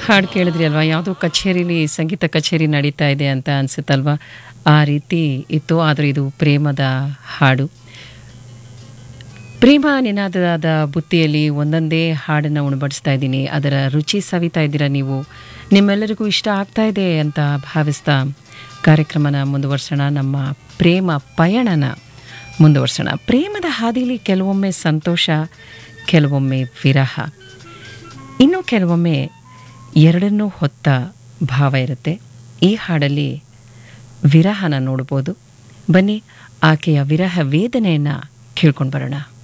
ಹಾಡು ಕೇಳಿದ್ರಿ ಅಲ್ವಾ ಯಾವುದೋ ಕಚೇರಿಲಿ ಸಂಗೀತ ಕಚೇರಿ ನಡೀತಾ ಇದೆ ಅಂತ ಅನ್ಸುತ್ತಲ್ವಾ ಆ ರೀತಿ ಇತ್ತು ಆದರೆ ಇದು ಪ್ರೇಮದ ಹಾಡು ಪ್ರೇಮ ನಿನಾದದ ಬುತ್ತಿಯಲ್ಲಿ ಒಂದೊಂದೇ ಹಾಡನ್ನು ಉಣಬಡಿಸ್ತಾ ಇದ್ದೀನಿ ಅದರ ರುಚಿ ಸವಿತಾ ಇದ್ದೀರಾ ನೀವು ನಿಮ್ಮೆಲ್ಲರಿಗೂ ಇಷ್ಟ ಆಗ್ತಾ ಇದೆ ಅಂತ ಭಾವಿಸ್ತಾ ಕಾರ್ಯಕ್ರಮನ ಮುಂದುವರ್ಸೋಣ ನಮ್ಮ ಪ್ರೇಮ ಪಯಣನ ಮುಂದುವರ್ಸೋಣ ಪ್ರೇಮದ ಹಾದಿಲಿ ಕೆಲವೊಮ್ಮೆ ಸಂತೋಷ ಕೆಲವೊಮ್ಮೆ ವಿರಹ ಇನ್ನು ಕೆಲವೊಮ್ಮೆ ಎರಡನ್ನೂ ಹೊತ್ತ ಭಾವ ಇರುತ್ತೆ ಈ ಹಾಡಲ್ಲಿ ವಿರಹನ ನೋಡ್ಬೋದು ಬನ್ನಿ ಆಕೆಯ ವಿರಹ ವೇದನೆಯನ್ನು ಕೇಳ್ಕೊಂಡು ಬರೋಣ